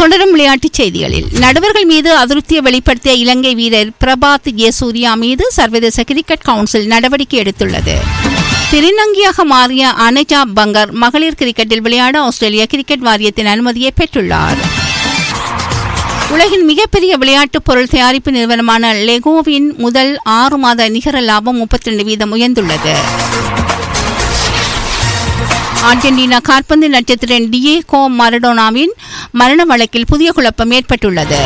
தொடரும் விளையாட்டுச் செய்திகளில் நடுவர்கள் மீது அதிருப்தியை வெளிப்படுத்திய இலங்கை வீரர் பிரபாத் ஜெயசூர்யா மீது சர்வதேச கிரிக்கெட் கவுன்சில் நடவடிக்கை எடுத்துள்ளது திருநங்கியாக மாறிய அனஜா பங்கர் மகளிர் கிரிக்கெட்டில் விளையாட ஆஸ்திரேலிய கிரிக்கெட் வாரியத்தின் அனுமதியை பெற்றுள்ளார் உலகின் மிகப்பெரிய விளையாட்டுப் பொருள் தயாரிப்பு நிறுவனமான லெகோவின் முதல் ஆறு மாத நிகர லாபம் முப்பத்தி ரெண்டு வீதம் உயர்ந்துள்ளது அர்ஜென்டினா காற்பந்து நட்சத்திரன் டியேகோ மரடோனாவின் மரண வழக்கில் புதிய குழப்பம் ஏற்பட்டுள்ளது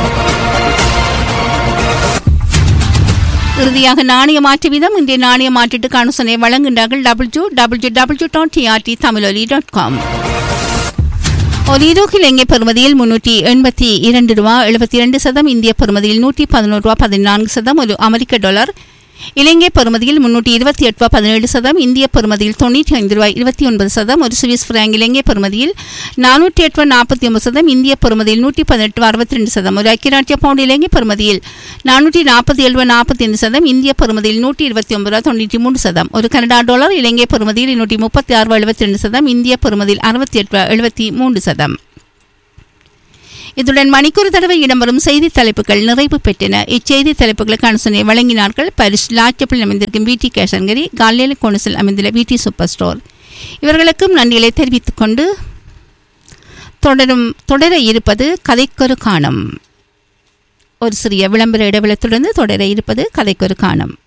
இறுதியாக நாணய மாற்று வீதம் இன்றைய நாணய மாற்றீட்டுக்கு அனுசனை வழங்குகின்றார்கள் W W W dot TRT Tamiloli dot com ஒரு ஈரோக்கில் இலங்கை பெறுமதியில் முன்னூற்றி எண்பத்தி இரண்டு ரூபா எழுபத்தி இரண்டு சதம் இந்திய பெறுமதியில் நூற்றி பதினோரு ரூபா பதினான்கு சதம் ஒரு அமெரிக்க டாலர் இலங்கை பெறுமதியில் முன்னூற்றி இருபத்தி எட்டு ரூபா பதினேழு சதம் இந்திய பெறுமதியில் தொண்ணூற்றி ஐந்து ரூபாய் இருபத்தி ஒன்பது சதம் ஒரு சுவிஸ் பிராங்க் இலங்கை பெறுமதியில் நானூற்றி எட்டு ரூபா நாற்பத்தி ஒன்பது சதம் இந்திய பெறுமதியில் நூற்றி பதினெட்டு ரூபா அறுபத்தி ரெண்டு சதம் ஒரு ஐக்கிய பவுண்ட் இலங்கை பெறுமதியில் நானூற்றி நாற்பத்தி ஏழு ரூபா நாற்பத்தி ஐந்து சதம் இந்திய பெறுமதியில் நூற்றி இருபத்தி ஒன்பது ரூபா தொண்ணூற்றி மூன்று சதம் ஒரு கனடா டாலர் இலங்கை பெறுமதியில் நூற்றி முப்பத்தி ஆறு ரூபா எழுபத்தி ரெண்டு சதம் இந்திய பெறுமதியில் அறுபத்தி எட்டு ரூபா எழுபத்தி மூன்று சதம் இத்துடன் மணிக்கூர் தடவை இடம்பெறும் செய்தி தலைப்புகள் நிறைவு பெற்றன இச்செய்தி தலைப்புகளுக்கு அனுசனை வழங்கினார்கள் பரிஸ் லாச்சப்பில் அமைந்திருக்கும் விடி கேஷங்கரி காலேல கோணசில் அமைந்துள்ள விடி சூப்பர் ஸ்டோர் இவர்களுக்கும் நன்றிகளை தெரிவித்துக் கொண்டு தொடரும் தொடர இருப்பது கதைக்கொரு காணும் ஒரு சிறிய விளம்பர இடைவெளத்துடன் தொடர இருப்பது கதைக்கொரு காணும்